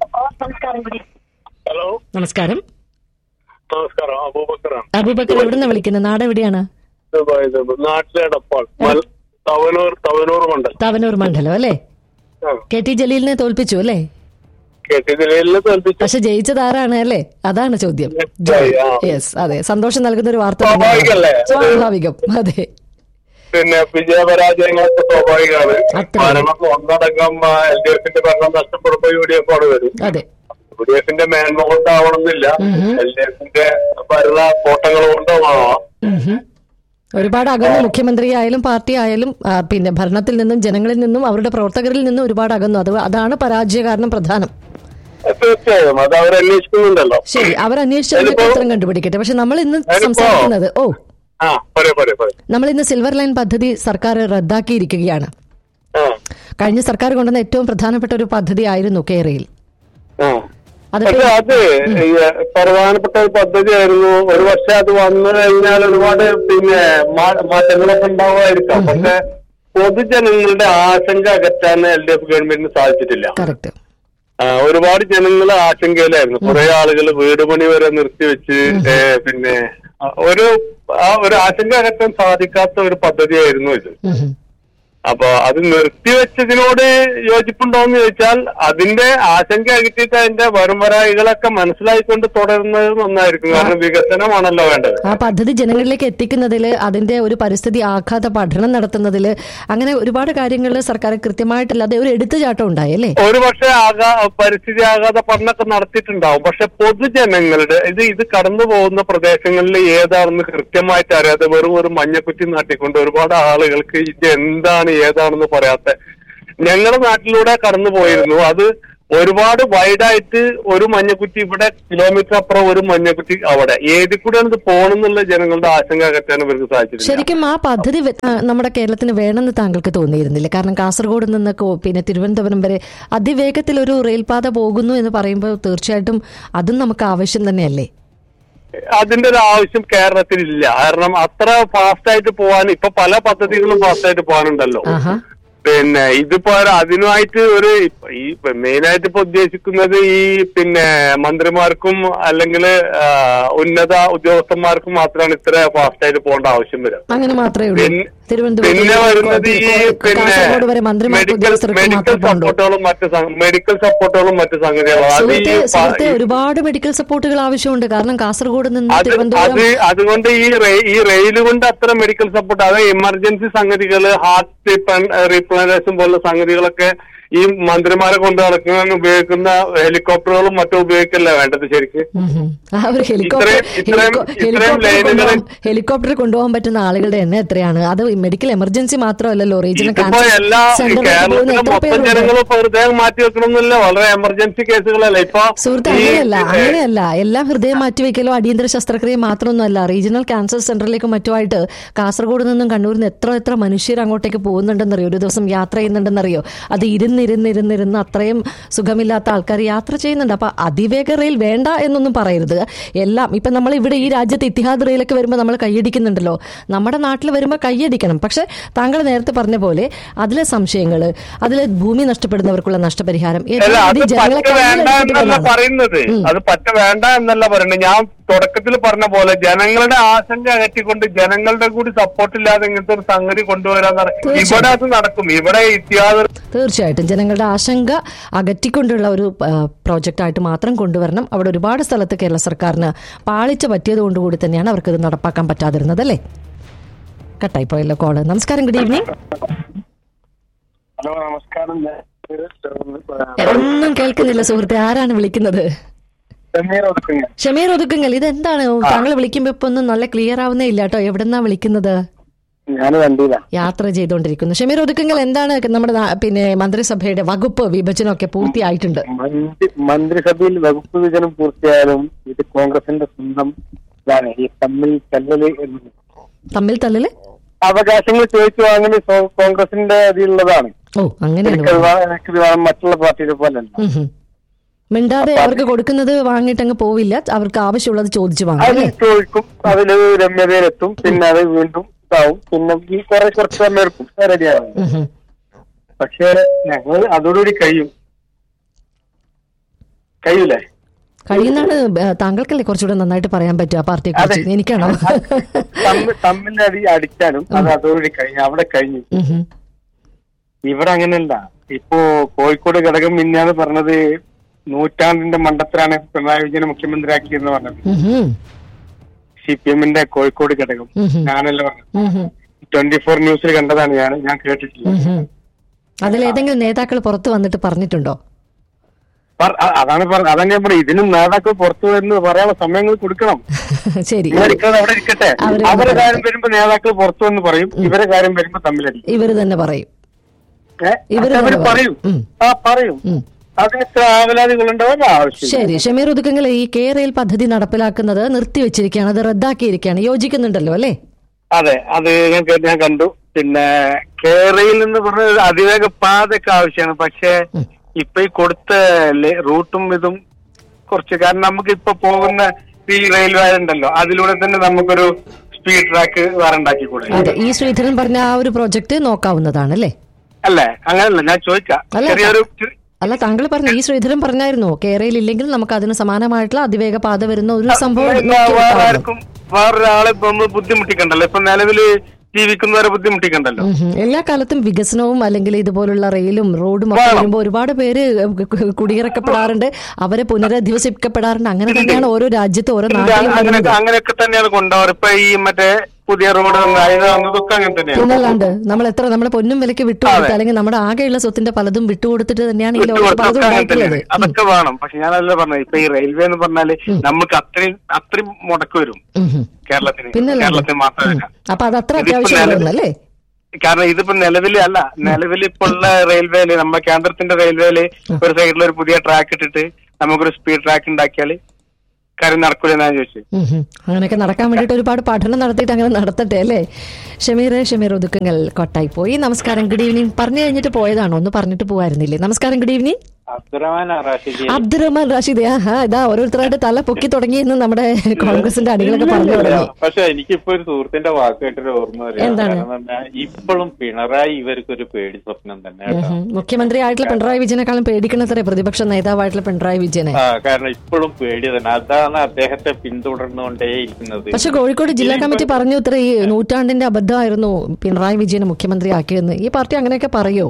Speaker 2: ഹലോ
Speaker 1: നമസ്കാരം
Speaker 2: നമസ്കാരം അബൂബക്കറാണ്
Speaker 1: അബൂബക്കർ എവിടുന്ന് വിളിക്കുന്നത് നാട് എവിടെയാണ്
Speaker 2: ദുബായ് ദുബായ്. നാട്ടിലെ എടപ്പാൾ മൽ- തവനൂർ തവനൂർ മണ്ഡലം
Speaker 1: തവനൂർ മണ്ഡലം അല്ലേ
Speaker 2: ആ.
Speaker 1: കെ ടി ജലീലിനെ തോൽപ്പിച്ചു അല്ലേ
Speaker 2: കെട്ടി ജില്ലയിൽ തോൽപ്പിച്ചു
Speaker 1: പക്ഷെ ജയിച്ചത് ആരാണ് അല്ലേ അതാണ് ചോദ്യം
Speaker 2: ജയ്, ആ.
Speaker 1: യെസ് അതെ സന്തോഷം നൽകുന്ന ഒരു വാർത്ത തന്നെയാണ്.
Speaker 2: സ്വാഭാവികമല്ലേ?
Speaker 1: സ്വാഭാവികം അതെ
Speaker 2: പിന്നെ വിജയപരാജയങ്ങളൊക്കെ സ്വാഭാവികമാണ്
Speaker 1: അത്രേ.
Speaker 2: ഭരണം ഒന്നടങ്കം എൽ ഡി എഫിന്റെ ഭരണം നഷ്ടപ്പെടുമ്പോ യു ഡി എഫ് ആണ് വരും
Speaker 1: അതെ
Speaker 2: യു ഡി എഫിന്റെ മേന്മകൊണ്ടാവണമെന്നില്ല എൽ ഡി എഫിന്റെ ഭരണ കോട്ടങ്ങൾ കൊണ്ടാവാം
Speaker 1: ഉം. ഒരുപാട് അകന്നു മുഖ്യമന്ത്രി ആയാലും പാർട്ടി ആയാലും ആ, പിന്നെ ഭരണത്തിൽ നിന്നും ജനങ്ങളിൽ നിന്നും അവരുടെ പ്രവർത്തകരിൽ നിന്നും ഒരുപാട് അകന്നു അത് അതാണ് പരാജയ കാരണം പ്രധാനം
Speaker 2: തീർച്ചയായും അത് അവർ അന്വേഷിക്കുന്നുണ്ടല്ലോ
Speaker 1: ശരി അവർ അന്വേഷിച്ചതിനൊക്കെ
Speaker 2: അതിപ്പോ-
Speaker 1: ഉത്തരം കണ്ടുപിടിക്കട്ടെ പക്ഷെ നമ്മൾ ഇന്ന്
Speaker 2: അതിപ്പോ-
Speaker 1: സംസാരിക്കുന്നത് ഓ
Speaker 2: ആ പറയൂ പറയൂ പറയൂ
Speaker 1: നമ്മൾ ഇന്ന് സിൽവർ ലൈൻ പദ്ധതി സർക്കാർ റദ്ദാക്കിയിരിക്കുകയാണ്
Speaker 2: ആ
Speaker 1: കഴിഞ്ഞ സർക്കാർ കൊണ്ടുവന്ന ഏറ്റവും പ്രധാനപ്പെട്ട ഒരു പദ്ധതി ആയിരുന്നു കേരയിൽ
Speaker 2: ആ
Speaker 1: അത്
Speaker 2: പക്ഷെ അത് ഈ പ്രധാനപ്പെട്ട ഒരു പദ്ധതിയായിരുന്നു ഒരു പക്ഷെ അത് വന്നു കഴിഞ്ഞാൽ ഒരുപാട് പിന്നെ മാ- മാറ്റങ്ങളൊക്കെ ഉണ്ടാവുമായിരിക്കാം പക്ഷെ പൊതുജനങ്ങളുടെ ആശങ്ക അകറ്റാൻ എൽ ഡി എഫ് ഗവൺമെന്റിന് സാധിച്ചിട്ടില്ല
Speaker 1: കറക്റ്റ്
Speaker 2: ആ, ഒരുപാട് ജനങ്ങൾ ആശങ്കയിലായിരുന്നു കുറെ ആളുകൾ വീട് പണി വരെ നിർത്തിവെച്ച് ഏ, പിന്നെ ആ, ഒരു ആ ഒരു ആശങ്ക അകറ്റാൻ സാധിക്കാത്ത ഒരു പദ്ധതിയായിരുന്നു ഇത് അപ്പൊ അത് നിർത്തിവെച്ചതിനോട് യോജിപ്പുണ്ടോ എന്ന് ചോദിച്ചാൽ അതിന്റെ ആശങ്ക അകറ്റിയിട്ട് അതിന്റെ വരുംവരായികളൊക്കെ മനസ്സിലായിക്കൊണ്ട് തുടരുന്നത് നന്നായിരിക്കും കാരണം വികസനമാണല്ലോ വേണ്ടത്
Speaker 1: ആ പദ്ധതി ജനങ്ങളിലേക്ക് എത്തിക്കുന്നതിൽ അതിന്റെ ഒരു പരിസ്ഥിതി ആഘാത പഠനം നടത്തുന്നതിൽ അങ്ങനെ ഒരുപാട് കാര്യങ്ങൾ സർക്കാർ കൃത്യമായിട്ടല്ലാതെ ഒരു എടുത്തുചാട്ടം ഉണ്ടായി അല്ലേ
Speaker 2: ഒരു പക്ഷേ ആകാ പരിസ്ഥിതി ആഘാത പഠനമൊക്കെ നടത്തിയിട്ടുണ്ടാവും പക്ഷെ പൊതുജനങ്ങളുടെ ഇത് ഇത് കടന്നു പോകുന്ന പ്രദേശങ്ങളിൽ ഏതാണെന്ന് കൃത്യമായിട്ട് അറിയാതെ വെറും ഒരു മഞ്ഞക്കുറ്റി നാട്ടിക്കൊണ്ട് ഒരുപാട് ആളുകൾക്ക് ഇത് എന്താണ് ഏതാണെന്ന് പറയാത്ത ഞങ്ങളുടെ നാട്ടിലൂടെ കടന്നു പോയിരുന്നു അത് ഒരുപാട് വൈഡായിട്ട് ഒരു മഞ്ഞക്കുറ്റി ഇവിടെ കിലോമീറ്റർ അപ്പുറം ഒരു മഞ്ഞക്കുറ്റി അവിടെ ഏതിൽ കൂടെയാണ് ഇത് പോകണമെന്നുള്ള ജനങ്ങളുടെ ആശങ്ക അകറ്റാൻ ഇവർക്ക് സാധിച്ചിട്ടില്ല
Speaker 1: ശരിക്കും ആ പദ്ധതി വെ- ആ, നമ്മുടെ കേരളത്തിന് വേണമെന്ന് താങ്കൾക്ക് തോന്നിയിരുന്നില്ല കാരണം കാസർഗോഡ് നിന്ന് കോ- പിന്നെ തിരുവനന്തപുരം വരെ അതിവേഗത്തിൽ ഒരു റെയിൽപാത പോകുന്നു എന്ന് പറയുമ്പോൾ തീർച്ചയായിട്ടും അതും നമുക്ക് ആവശ്യം തന്നെയല്ലേ
Speaker 2: അതിന്റെ ഒരു ആവശ്യം കേരളത്തിൽ ഇല്ല കാരണം അത്ര ഫാസ്റ്റ് ആയിട്ട് പോകാൻ ഇപ്പൊ പല പദ്ധതികളും ഫാസ്റ്റ് ആയിട്ട് പോകാനുണ്ടല്ലോ
Speaker 1: ആഹാ
Speaker 2: പിന്നെ ഇതിപ്പോ ഒരു അതിനുമായിട്ട് ഒരു ഇപ്പ- ഈ മെയിൻ ആയിട്ട് ഇപ്പൊ ഉദ്ദേശിക്കുന്നത് ഈ പിന്നെ മന്ത്രിമാർക്കും അല്ലെങ്കിൽ ഉന്നത ഉദ്യോഗസ്ഥന്മാർക്കും മാത്രമാണ് ഇത്ര ഫാസ്റ്റ് ആയിട്ട് പോകേണ്ട ആവശ്യം വരിക
Speaker 1: അങ്ങനെ മാത്രമേ ഉള്ളൂ
Speaker 2: പിന്നെ-
Speaker 1: തിരുവനന്തപുരം
Speaker 2: പിന്നെ വരുന്നത് ഈ പിന്നെ
Speaker 1: കാസർഗോഡ് വരെ മന്ത്രിമാർക്ക്
Speaker 2: മെഡിക്കൽ
Speaker 1: ഉദ്യോഗസ്ഥർക്ക്
Speaker 2: മെഡിക്കൽ
Speaker 1: മാത്രമേ പോകണ്ടൂ
Speaker 2: സപ്പോർട്ടുകളും മറ്റ് സം- മെഡിക്കൽ സപ്പോർട്ടുകളും മറ്റ് സംഗതികളും അത്
Speaker 1: സുഹൃത്തെ
Speaker 2: ഈ പ-
Speaker 1: സുഹൃത്തെ ഒരുപാട് മെഡിക്കൽ സപ്പോർട്ടുകൾ ആവശ്യമുണ്ട് കാരണം കാസർഗോഡ് നിന്ന്
Speaker 2: അത്
Speaker 1: തിരുവനന്തപുരം
Speaker 2: അത് അതുകൊണ്ട് ഈ റെയി- ഈ റെയിൽ കൊണ്ട് അത്ര മെഡിക്കൽ സപ്പോർട്ട് അതായത് എമർജൻസി സംഗതികൾ ഹാർട്ട് റീപ്ലാന്റേഷൻ പോലുള്ള സംഗതികളൊക്കെ ഈ മന്ത്രിമാരെ കൊണ്ട് നടക്കുന്നതിന് ഉപയോഗിക്കുന്ന ഹെലികോപ്റ്ററുകളും മറ്റും ഉപയോഗിക്കല്ല വേണ്ടത് ശരിക്ക്
Speaker 1: ഉം ഹും. ആ ഒരു ഹെലികോപ്റ്റർ
Speaker 2: ഇത്രയും- ഇത്രയും-
Speaker 1: ഹെലികോ-
Speaker 2: ഇത്രയും
Speaker 1: ഹെലികോപ്റ്റർ
Speaker 2: ലൈനുകളിൽ-
Speaker 1: കൊണ്ടുപോകാൻ ഹെലികോപ്റ്റർ കൊണ്ടുപോകാൻ പറ്റുന്ന ആളുകളുടെ എണ്ണം എത്രയാണ് അത് മെഡിക്കൽ എമർജൻസി മാത്രമല്ലല്ലോ റീജിയണൽ
Speaker 2: ഇതിപ്പോ
Speaker 1: ക്യാൻസർ
Speaker 2: എല്ലാ
Speaker 1: സെന്ററിലേക്ക് പോകുന്ന
Speaker 2: കേരളത്തിലെ
Speaker 1: എത്ര
Speaker 2: മൊത്തം
Speaker 1: പേരുണ്ട്
Speaker 2: ജനങ്ങളും വെറുതെ മാറ്റി വെക്കണമെന്നില്ല വളരെ എമർജൻസി കേസുകളല്ല ഇപ്പൊ
Speaker 1: സുഹൃത്ത്
Speaker 2: ഈ-
Speaker 1: അങ്ങനെയല്ല അങ്ങനെയല്ല എല്ലാം ഹൃദയം മാറ്റിവെക്കലോ അടിയന്തര ശസ്ത്രക്രിയ മാത്രമൊന്നുമല്ല റീജിയണൽ ക്യാൻസർ സെന്ററിലേക്കും മറ്റുമായിട്ട് കാസർഗോഡ് നിന്നും കണ്ണൂരിൽ നിന്ന് എത്ര എത്ര മനുഷ്യർ അങ്ങോട്ടേക്ക് പോകുന്നുണ്ടെന്നറിയോ ഒരു ദിവസം യാത്ര ചെയ്യുന്നുണ്ടെന്നറിയോ അത് ഇരുന്നിരുന്നിരുന്നിരുന്ന് അത്രയും സുഖമില്ലാത്ത ആൾക്കാർ യാത്ര ചെയ്യുന്നുണ്ട് അപ്പൊ അതിവേഗ റെയിൽ വേണ്ട എന്നൊന്നും പറയരുത് എല്ലാം ഇപ്പൊ നമ്മൾ ഇവിടെ ഈ രാജ്യത്ത് ഇത്തിഹാദ് റെയിലൊക്കെ വരുമ്പോൾ നമ്മൾ കൈയടിക്കുന്നുണ്ടല്ലോ നമ്മുടെ നാട്ടിൽ വരുമ്പോൾ കൈയടിക്കണം പക്ഷെ താങ്കൾ നേരത്തെ പറഞ്ഞ പോലെ അതിലെ സംശയങ്ങൾ അതിലെ ഭൂമി നഷ്ടപ്പെടുന്നവർക്കുള്ള നഷ്ടപരിഹാരം
Speaker 2: അല്ല അത്
Speaker 1: യഥാർത്ഥത്തിൽ ജനങ്ങളെ
Speaker 2: പറ്റ വേണ്ട എന്നല്ല
Speaker 1: കയ്യിലെടുക്കുന്നതാണ്.
Speaker 2: പറയുന്നത് അത് പറ്റ വേണ്ട എന്നല്ല പറയുന്നത് ഞാൻ തുടക്കത്തിൽ പറഞ്ഞ പോലെ ജനങ്ങളുടെ ആശങ്ക അകറ്റിക്കൊണ്ട് ജനങ്ങളുടെ കൂടി സപ്പോർട്ട് ഇല്ലാതെ ഇങ്ങനത്തെ ഒരു സംഗതി കൊണ്ടുവരാൻ നട-
Speaker 1: തീർച്ചയായും.
Speaker 2: ഇവിടെ അത് നടക്കും ഇവിടെ ഇത്യാദി
Speaker 1: തീർച്ചയായിട്ടും ജനങ്ങളുടെ ആശങ്ക അകറ്റിക്കൊണ്ടുള്ള ഒരു പ്രോജക്റ്റ് ആയിട്ട് മാത്രം കൊണ്ടുവരണം അവിടെ ഒരുപാട് സ്ഥലത്ത് കേരള സർക്കാരിന് പാളിച്ച പറ്റിയത് കൊണ്ടുകൂടി തന്നെയാണ് അവർക്ക് ഇത് നടപ്പാക്കാൻ പറ്റാതിരുന്നത് അല്ലേ കട്ടായി പോയല്ലോ കോള് നമസ്കാരം ഗുഡ് ഈവനിങ്
Speaker 4: ഹലോ നമസ്കാരം ഞാൻ
Speaker 1: ഒന്നും കേൾക്കുന്നില്ല സുഹൃത്തെ ആരാണ് വിളിക്കുന്നത്
Speaker 4: സമീർ ഒതുക്കുങ്ങ
Speaker 1: ഷമീർ ഒതുക്കുങ്ങൽ ഇതെന്താണ് താങ്കൾ വിളിക്കുമ്പോ ഇപ്പൊ ഒന്നും നല്ല ക്ലിയർ ആവുന്നേ ഇല്ല കേട്ടോ എവിടെന്നാ വിളിക്കുന്നത്
Speaker 4: ഞാൻ വണ്ടിയില
Speaker 1: യാത്ര ചെയ്തുകൊണ്ടിരിക്കുന്നു ഷമീർ ഒതുക്കുങ്ങൽ എന്താണ് നമ്മുടെ നാ- പിന്നെ മന്ത്രിസഭയുടെ വകുപ്പ് വിഭജനമൊക്കെ പൂർത്തിയായിട്ടുണ്ട്
Speaker 4: മന്ത്രിസഭയിൽ വകുപ്പ് വിഭജനം പൂർത്തിയായാലും ഇത് കോൺഗ്രസിന്റെ സ്വന്തം ഇതാണ് ഈ തമ്മിൽ തല്ലല് എന്നത്
Speaker 1: തമ്മിൽ തല്ലില്
Speaker 4: അവകാശങ്ങൾ ചോദിച്ചു വാങ്ങുന്നത് സോ- കോൺഗ്രസിന്റെ ഇതിലുള്ളതാണ്
Speaker 1: ഓ അങ്ങനെയാണ്
Speaker 4: എനിക്ക് ഇത് വേണം, എനിക്ക് ഇത് വേണം, മറ്റുള്ള പാർട്ടിയുടെ പോലല്ല
Speaker 1: ഉം ഹും. മിണ്ടാതെ അവർക്ക് കൊടുക്കുന്നത് വാങ്ങിയിട്ട് അങ്ങ് പോവില്ല അവർക്ക് ആവശ്യമുള്ളത് ചോദിച്ചു വാങ്ങും
Speaker 4: അത്
Speaker 1: അല്ലേ
Speaker 4: ചോദിക്കും അതില് രമ്യതയിലെത്തും പിന്നെ അത് വീണ്ടും ഇതാവും പിന്നെ ഈ കുറെ കുറച്ച് സമയം എടുക്കും റെഡിയാവും
Speaker 1: ഉം ഹും.
Speaker 4: പക്ഷേ ഞങ്ങൾ അതോടുകൂടി കഴിയും കഴിയൂലേ
Speaker 1: കഴിയുന്നാണ് ബ- താങ്കൾക്കല്ലേ കുറച്ചുകൂടെ നന്നായിട്ട് പറയാൻ പറ്റുക പാർട്ടിയെ കുറിച്ച് എനിക്കാണോ
Speaker 4: തമ്മിൽ തമ്മിലടി അടിച്ചാലും അത് അതോടുകൂടി കഴിഞ്ഞു അവിടെ കഴിഞ്ഞു
Speaker 1: ഉം ഹും.
Speaker 4: ഇവിടെ അങ്ങനെയല്ല ഇപ്പോ കോഴിക്കോട് ഘടകം മിന്നാന്ന് പറഞ്ഞത് നൂറ്റാണ്ടിന്റെ മണ്ടത്തിലാണ് പിണറായി വിജയനെ മുഖ്യമന്ത്രിയാക്കിയെന്ന് പറഞ്ഞത്
Speaker 1: ഉം ഹും.
Speaker 4: സി പി എമ്മിന്റെ കോഴിക്കോട് ഘടകം
Speaker 1: ഉം ഹും.
Speaker 4: ഞാനല്ല പറഞ്ഞത്
Speaker 1: ഉം ഹും.
Speaker 4: ട്വന്റി ഫോർ ന്യൂസിൽ കണ്ടതാണ് ഞാൻ ഞാൻ കേട്ടിട്ടില്ല
Speaker 1: ഉം ഹും. അതിലേതെങ്കിലും നേതാക്കൾ പുറത്ത് വന്നിട്ട് പറഞ്ഞിട്ടുണ്ടോ
Speaker 4: പറ- അ- അതാണ് പറഞ്ഞത് അതാണ് ഞാൻ പറഞ്ഞത് ഇതിനും നേതാക്കൾ പുറത്തു വരുന്ന പറയാനുള്ള സമയങ്ങൾ കൊടുക്കണം
Speaker 1: ശരി
Speaker 4: ഇങ്ങനെ ഇരിക്കാതെ അവിടെ ഇരിക്കട്ടെ
Speaker 1: അവര്
Speaker 4: അവരുടെ കാര്യം വരുമ്പോ നേതാക്കൾ പുറത്തു വന്ന് പറയും ഇവരെ കാര്യം വരുമ്പോ തമ്മിലടി
Speaker 1: ഇവര് തന്നെ പറയും
Speaker 4: ഏ?
Speaker 1: ഇവര്
Speaker 4: അവര്
Speaker 1: തന്നെ
Speaker 4: പറയും
Speaker 1: ഉം.
Speaker 4: ആ പറയും
Speaker 1: ഉം.
Speaker 4: അതിന് ഇത്ര ആവലാതികൾ ഉണ്ടാവാൻ ആവശ്യം
Speaker 1: ശരി ഷമീർ ഒതുക്കങ്ങൾ ഈ കെ റെയിൽ പദ്ധതി നടപ്പിലാക്കുന്നത് നിർത്തിവെച്ചിരിക്കുകയാണ് അത് റദ്ദാക്കിയിരിക്കുകയാണ് യോജിക്കുന്നുണ്ടല്ലോ അല്ലേ
Speaker 4: അതെ അത് ഞാൻ കേ- ഞാൻ കണ്ടു പിന്നെ കേരളയിൽ നിന്ന് പറഞ്ഞ അതിവേഗ പാതയൊക്കെ ആവശ്യമാണ് പക്ഷെ ഇപ്പൊ ഈ കൊടുത്ത ലെ- റൂട്ടും ഇതും കുറച്ച് കാരണം നമുക്ക് ഇപ്പൊ പോകുന്ന ഈ റെയിൽവേ ഉണ്ടല്ലോ അതിലൂടെ തന്നെ നമുക്കൊരു സ്പീഡ് ട്രാക്ക് വേറെ ഉണ്ടാക്കിക്കൂടെ
Speaker 1: അതെ ഈ ശ്രീധരൻ പറഞ്ഞ ആ ഒരു പ്രോജക്റ്റ് നോക്കാവുന്നതാണ് അല്ലേ
Speaker 4: അല്ലേ അങ്ങനല്ല ഞാൻ ചോദിക്കാം
Speaker 1: അല്ല,
Speaker 4: ചെറിയൊരു ചെ-
Speaker 1: അല്ല താങ്കൾ പറഞ്ഞു ഈ ശ്രീധരൻ പറഞ്ഞായിരുന്നു കേരളയിൽ ഇല്ലെങ്കിൽ നമുക്ക് അതിന് സമാനമായിട്ടുള്ള അതിവേഗ പാത വരുന്ന ഒരു സംഭവം
Speaker 4: എന്നാ
Speaker 1: നോക്കി
Speaker 4: വേറെ
Speaker 1: വെക്കാവുന്നത്.
Speaker 4: ആർക്കും വേറൊരാളെ ഇപ്പൊ നമ്മൾ ബുദ്ധിമുട്ടിക്കണ്ടല്ലോ ഇപ്പൊ നിലവില് ജീവിക്കുന്നവരെ ബുദ്ധിമുട്ടിക്കണ്ടല്ലോ
Speaker 1: ഉം ഹും. എല്ലാ കാലത്തും വികസനവും അല്ലെങ്കിൽ ഇതുപോലുള്ള റെയിലും റോഡും ഒക്കെ വരുമ്പോൾ ഒരുപാട് പേര് കുടിയിറക്കപ്പെടാറുണ്ട് അവരെ പുനരധിവസിപ്പിക്കപ്പെടാറുണ്ട് അങ്ങനെ തന്നെയാണ് ഓരോ രാജ്യത്തും ഓരോ നാട്ടിലും വരുന്നത്
Speaker 4: അങ്ങനെയൊക്കെ അങ്ങനെയൊക്കെ തന്നെയാണ് കൊണ്ടുപോകാറ് ഇപ്പൊ ഈ മറ്റേ പുതിയ റോഡ് ഇത് വന്നതൊക്കെ അങ്ങനെ തന്നെയാണ്
Speaker 1: പിന്നല്ലാണ്ട് നമ്മൾ എത്ര നമ്മുടെ പൊന്നും വിലക്ക് വിട്ടുകൊടുത്ത് അല്ലെങ്കിൽ നമ്മുടെ ആകെയുള്ള സ്വത്തിന്റെ പലതും വിട്ടുകൊടുത്തിട്ട് തന്നെയാണ് ഈ ലോകത്ത് പലതും
Speaker 4: വിട്ടുകൊടുത്തൊക്കെ അങ്ങനെ
Speaker 1: ഉണ്ടായിട്ടുള്ളത്
Speaker 4: തന്നെയാണ് അതൊക്കെ വേണം പക്ഷെ ഞാനല്ല പറഞ്ഞത് ഇപ്പൊ ഈ റെയിൽവേ എന്ന് പറഞ്ഞാല് നമുക്ക് അത്രയും അത്രയും മുടക്ക് വരും
Speaker 1: ഉം ഹും.
Speaker 4: കേരളത്തിന്
Speaker 1: പിന്നല്ലാണ്ട്
Speaker 4: കേരളത്തിന് മാത്രമല്ല
Speaker 1: അപ്പൊ അത് അത്ര
Speaker 4: ഇതിപ്പോ
Speaker 1: അത്യാവശ്യമാണ്
Speaker 4: നിലവിൽ-
Speaker 1: അല്ലേ
Speaker 4: കാരണം ഇതിപ്പോ നിലവിൽ അല്ല നിലവിൽ ഇപ്പൊ ഉള്ള റെയിൽവേയില് നമ്മുടെ കേന്ദ്രത്തിന്റെ റെയിൽവേയില് ഒരു സൈഡിൽ ഒരു പുതിയ ട്രാക്ക് ഇട്ടിട്ട് നമുക്കൊരു സ്പീഡ് ട്രാക്ക് ഉണ്ടാക്കിയാൽ കാര്യം നടക്കൂലെന്നാണ് ചോദിച്ചത്
Speaker 1: ഉം ഹും. അങ്ങനെയൊക്കെ നടക്കാൻ വേണ്ടിയിട്ട് ഒരുപാട് പഠനം നടത്തിയിട്ട് അങ്ങനെ നടത്തട്ടെ അല്ലേ ഷമീർ ഷമീർ ഒതുക്കങ്ങൾ കൊട്ടായി പോയി നമസ്കാരം ഗുഡ് ഈവനിങ് പറഞ്ഞു കഴിഞ്ഞിട്ട് പോയതാണോ ഒന്ന് പറഞ്ഞിട്ട് പോവായിരുന്നില്ലേ നമസ്കാരം ഗുഡ് ഈവനിങ്
Speaker 5: അബ്ദുറഹ്മാൻ റാഷിദി
Speaker 1: അബ്ദുറഹ്മാൻ റാഷിദ് ആഹാ ഇതാ ഓരോരുത്തരായിട്ട് തല പൊക്കി തുടങ്ങിയെന്ന് നമ്മുടെ കോൺഗ്രസിന്റെ അടികളൊക്കെ പറഞ്ഞു തുടങ്ങി
Speaker 5: പക്ഷെ എനിക്കിപ്പോ ഒരു സുഹൃത്തിന്റെ വാക്ക് കേട്ടൊരു ഓർമ്മ വരിക
Speaker 1: എന്താണ്?
Speaker 5: കാരണം എന്ന് പറഞ്ഞാൽ ഇപ്പോഴും പിണറായി ഇവർക്കൊരു പേടി സ്വപ്നം തന്നെ കേട്ടോ
Speaker 1: ഉം. മുഖ്യമന്ത്രി ആയിട്ടുള്ള പിണറായി വിജയനെക്കാളും പേടിക്കണത്രേ പ്രതിപക്ഷ നേതാവായിട്ടുള്ള പിണറായി വിജയനെ
Speaker 5: ആ കാരണം ഇപ്പോഴും പേടി തന്നെ അതാണ് അദ്ദേഹത്തെ പിന്തുടർന്നുകൊണ്ടേയിരിക്കുന്നത്
Speaker 1: പക്ഷെ കോഴിക്കോട് ജില്ലാ കമ്മിറ്റി പറഞ്ഞു ഇത്ര ഈ നൂറ്റാണ്ടിന്റെ അബദ്ധമായിരുന്നു പിണറായി വിജയനെ മുഖ്യമന്ത്രി ആക്കിയെന്ന് ഈ പാർട്ടി അങ്ങനെയൊക്കെ പറയോ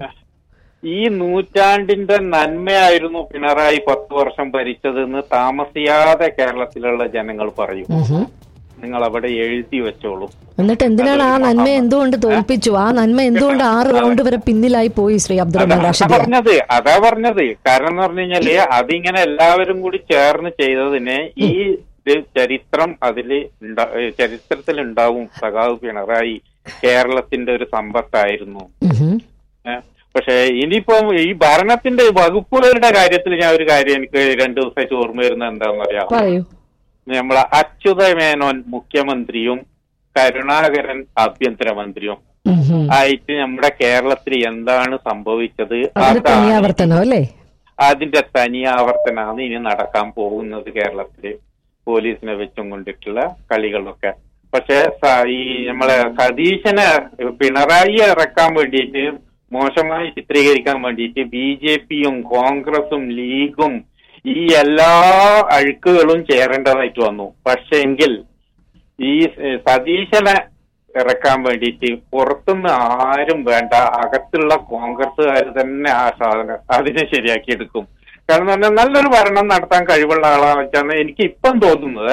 Speaker 5: ഈ നൂറ്റാണ്ടിന്റെ നന്മയായിരുന്നു പിണറായി പത്ത് വർഷം ഭരിച്ചതെന്ന് താമസിയാതെ കേരളത്തിലുള്ള ജനങ്ങൾ പറയും
Speaker 1: ഉം.
Speaker 5: നിങ്ങൾ അവിടെ എഴുതി വെച്ചോളൂ
Speaker 1: എന്നിട്ട് എന്തിനാണ് ആ നന്മ എന്തുകൊണ്ട് തോൽപ്പിച്ചു ആ നന്മ എന്തുകൊണ്ട് ആറ് റൗണ്ട് വരെ പിന്നിലായി പോയി ശ്രീ അബ്ദുറഹ്മാൻ
Speaker 5: അതാ
Speaker 1: റാഷിദ്
Speaker 5: പറഞ്ഞത് അതാ പറഞ്ഞത് കാരണം എന്ന് പറഞ്ഞു കഴിഞ്ഞാല് അതിങ്ങനെ എല്ലാവരും കൂടി ചേർന്ന് ചെയ്തതിന് ഈ ഇത് ചരിത്രം അതില് ഉണ്ടാ- ഏ, ചരിത്രത്തിൽ ഉണ്ടാവും സഖാവ് പിണറായി കേരളത്തിന്റെ ഒരു സമ്പത്തായിരുന്നു
Speaker 1: ഉം.
Speaker 5: ഏ, പക്ഷെ ഇനിയിപ്പം ഈ ഭരണത്തിന്റെ വകുപ്പുകളുടെ കാര്യത്തിൽ ഞാൻ ഒരു കാര്യം എനിക്ക് രണ്ടു ദിവസമായിട്ട് ഓർമ്മ വരുന്നത് എന്താണെന്ന് അറിയാം
Speaker 1: പറയൂ
Speaker 5: നമ്മളെ അച്യുത മേനോൻ മുഖ്യമന്ത്രിയും കരുണാകരൻ ആഭ്യന്തരമന്ത്രിയും
Speaker 1: ഉം.
Speaker 5: ആയിട്ട് നമ്മുടെ കേരളത്തിൽ എന്താണ് സംഭവിച്ചത്
Speaker 1: അതിന്
Speaker 5: അതാണ്
Speaker 1: തനിയാവർത്തനം അല്ലേ
Speaker 5: അതിന്റെ തനിയാവർത്തനാണ് ഇനി നടക്കാൻ പോകുന്നത് കേരളത്തില് പോലീസിനെ വെച്ചും കൊണ്ടിട്ടുള്ള കളികളൊക്കെ പക്ഷെ സ- ഈ നമ്മളെ സതീശനെ പിണറായിയെ ഇറക്കാൻ വേണ്ടിയിട്ട് മോശമായി ചിത്രീകരിക്കാൻ വേണ്ടിയിട്ട് ബി ജെ പിയും കോൺഗ്രസും ലീഗും ഈ എല്ലാ അഴുക്കുകളും ചേരേണ്ടതായിട്ട് വന്നു പക്ഷെ എങ്കിൽ ഈ സ- സതീശനെ ഇറക്കാൻ വേണ്ടിയിട്ട് പുറത്തുനിന്ന് ആരും വേണ്ട അകത്തുള്ള കോൺഗ്രസ്സുകാർ തന്നെ ആ സാധനം അതിനെ ശരിയാക്കിയെടുക്കും കാരണം എന്ന് പറഞ്ഞാൽ നല്ലൊരു ഭരണം നടത്താൻ കഴിവുള്ള ആളാണെന്ന് വെച്ചാണ് എനിക്ക് ഇപ്പം തോന്നുന്നത്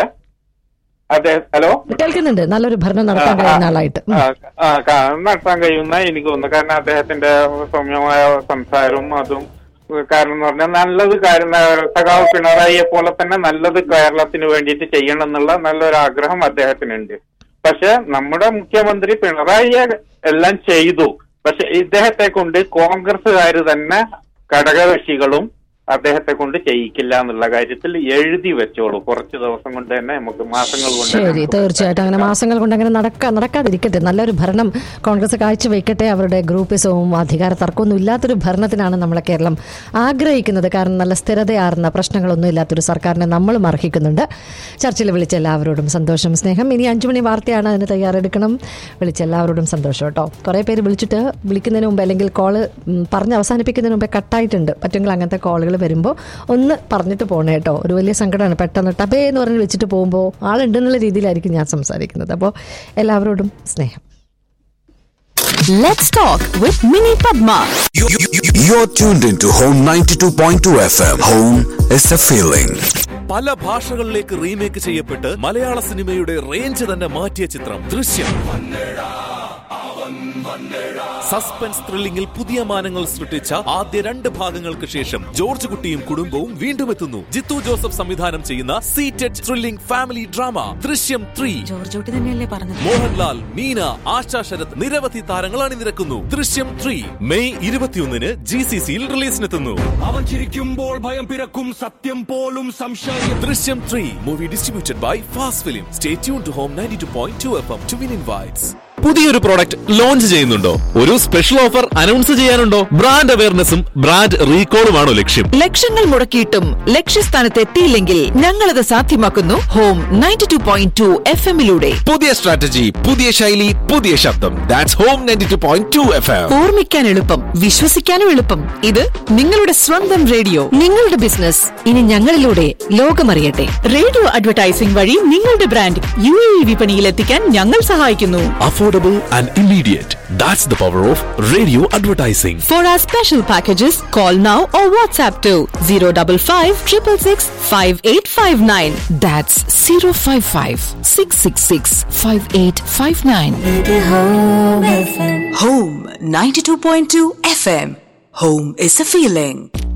Speaker 5: അതെ ഹലോ
Speaker 1: കേൾക്കുന്നുണ്ട് നല്ലൊരു ഭരണം നടത്താൻ കഴിയുന്ന ആളായിട്ട് ഉം.
Speaker 5: ആ, ആ, ക- നടത്താൻ കഴിയുന്ന എനിക്ക് തോന്നുന്നു കാരണം അദ്ദേഹത്തിന്റെ സൗമ്യമായ സംസാരവും അതും കാരണം എന്ന് പറഞ്ഞാൽ നല്ലത് കാര്യം സഖാവ് പിണറായിയെ പോലെ തന്നെ നല്ലത് കേരളത്തിന് വേണ്ടിയിട്ട് ചെയ്യണം എന്നുള്ള നല്ലൊരു ആഗ്രഹം അദ്ദേഹത്തിനുണ്ട് പക്ഷെ നമ്മുടെ മുഖ്യമന്ത്രി പിണറായിയെ എല്ലാം ചെയ്തു പക്ഷെ ഇദ്ദേഹത്തെ കൊണ്ട് കോൺഗ്രസ്സുകാർ തന്നെ ഘടകകക്ഷികളും അദ്ദേഹത്തെ കൊണ്ട് ചെയ്യിക്കില്ല എന്നുള്ള കാര്യത്തിൽ എഴുതി വെച്ചോളൂ കുറച്ച് ദിവസം കൊണ്ട് തന്നെ നമുക്ക് മാസങ്ങൾ കൊണ്ട് തന്നെ
Speaker 1: ശരി തീർച്ചയായിട്ടും അങ്ങനെ മാസങ്ങൾ കൊണ്ട് അങ്ങനെ നടക്കാ നടക്കാതിരിക്കട്ടെ നല്ലൊരു ഭരണം കോൺഗ്രസ് കാഴ്ചവെക്കട്ടെ അവരുടെ ഗ്രൂപ്പിസവും അധികാര തർക്കമൊന്നും ഇല്ലാത്തൊരു ഭരണത്തിനാണ് നമ്മളെ കേരളം ആഗ്രഹിക്കുന്നത് കാരണം നല്ല സ്ഥിരതയാർന്ന പ്രശ്നങ്ങളൊന്നും ഇല്ലാത്തൊരു സർക്കാരിനെ നമ്മളും അർഹിക്കുന്നുണ്ട് ചർച്ചയിൽ വിളിച്ച എല്ലാവരോടും സന്തോഷം സ്നേഹം ഇനി അഞ്ചു മണി വാർത്തയാണ് അതിന് തയ്യാറെടുക്കണം വിളിച്ച എല്ലാവരോടും സന്തോഷം കേട്ടോ കുറേ പേര് വിളിച്ചിട്ട് വിളിക്കുന്നതിന് മുമ്പ് അല്ലെങ്കിൽ കോള് ഉം, പറഞ്ഞ് അവസാനിപ്പിക്കുന്നതിന് മുമ്പേ കട്ടായിട്ടുണ്ട് പറ്റുമെങ്കിൽ അങ്ങനത്തെ കോളുകൾ വരുമ്പോൾ ഒന്ന് പറഞ്ഞിട്ട് പോകണേ കേട്ടോ ഒരു വലിയ സങ്കടമാണ് പെട്ടെന്ന് ടബേ എന്ന് പറഞ്ഞ് വെച്ചിട്ട് പോകുമ്പോൾ ആളുണ്ടെന്നുള്ള രീതിയിലായിരിക്കും ഞാൻ സംസാരിക്കുന്നത് അപ്പോൾ എല്ലാവരോടും സ്നേഹം
Speaker 6: Let's talk with Mini Padma.
Speaker 7: You- you- you- You're tuned into Home 92.2 FM. Home is a feeling.
Speaker 8: പല ഭാഷകളിലേക്ക് റീമേക്ക് ചെയ്യപ്പെട്ട് മലയാള സിനിമയുടെ റേഞ്ച് തന്നെ മാറ്റിയ ചിത്രം ദൃശ്യം സസ്പെൻസ് ത്രില്ലിംഗിൽ പുതിയ മാനങ്ങൾ സൃഷ്ടിച്ച ആദ്യ രണ്ട് ഭാഗങ്ങൾക്ക് ശേഷം ജോർജ് കുട്ടിയും കുടുംബവും വീണ്ടും എത്തുന്നു ജിത്തു ജോസഫ് സംവിധാനം ചെയ്യുന്ന seated thrilling family drama Drishyam three
Speaker 6: ജോർജോട്ടി തന്നെയല്ലേ പറഞ്ഞത്
Speaker 8: മോഹൻലാൽ മീന ആശാ ശരത് നിരവധി താരങ്ങൾ അണിനിരക്കുന്നു ദൃശ്യം ത്രീ മെയ് ഇരുപത്തിയൊന്നിന് ജി സി സിയിൽ റിലീസിനെത്തുന്നു
Speaker 9: അവൻ ചിരിക്കുമ്പോൾ ഭയം പിറക്കും സത്യം പോലും സംശയം
Speaker 8: Drishyam three movie distributed by fast film stay tune to home ninety two point two F M to win invites പുതിയൊരു പ്രോഡക്റ്റ് ലോഞ്ച് ചെയ്യുന്നുണ്ടോ ഒരു സ്പെഷ്യൽ ഓഫർ അനൗൺസ് ചെയ്യാനുണ്ടോ ബ്രാൻഡ് അവയർനെസ്സും ബ്രാൻഡ് റീകോളുമാണോ ലക്ഷ്യം
Speaker 6: ലക്ഷങ്ങൾ മുടക്കിയിട്ടും ലക്ഷ്യസ്ഥാനത്ത് എത്തിയില്ലെങ്കിൽ ഞങ്ങളത് സാധ്യമാക്കുന്നു home ninety two point two F എമ്മിലൂടെ
Speaker 8: പുതിയ സ്ട്രാറ്റജി പുതിയ ശൈലി പുതിയ ശബ്ദം that's home ninety two point two F M
Speaker 6: ഓർമ്മിക്കാൻ എളുപ്പം വിശ്വസിക്കാനും എളുപ്പം ഇത് നിങ്ങളുടെ സ്വന്തം റേഡിയോ നിങ്ങളുടെ ബിസിനസ് ഇനി ഞങ്ങളിലൂടെ ലോകമറിയട്ടെ റേഡിയോ അഡ്വർടൈസിംഗ് വഴി നിങ്ങളുടെ ബ്രാൻഡ് യു എ വിപണിയിൽ എത്തിക്കാൻ ഞങ്ങൾ സഹായിക്കുന്നു
Speaker 8: affordable and immediate that's the power of radio advertising
Speaker 6: For our special packages, call now or WhatsApp to 055 666 5859. That's 055 666 5859.
Speaker 10: Home 92.2 FM. Home is a feeling.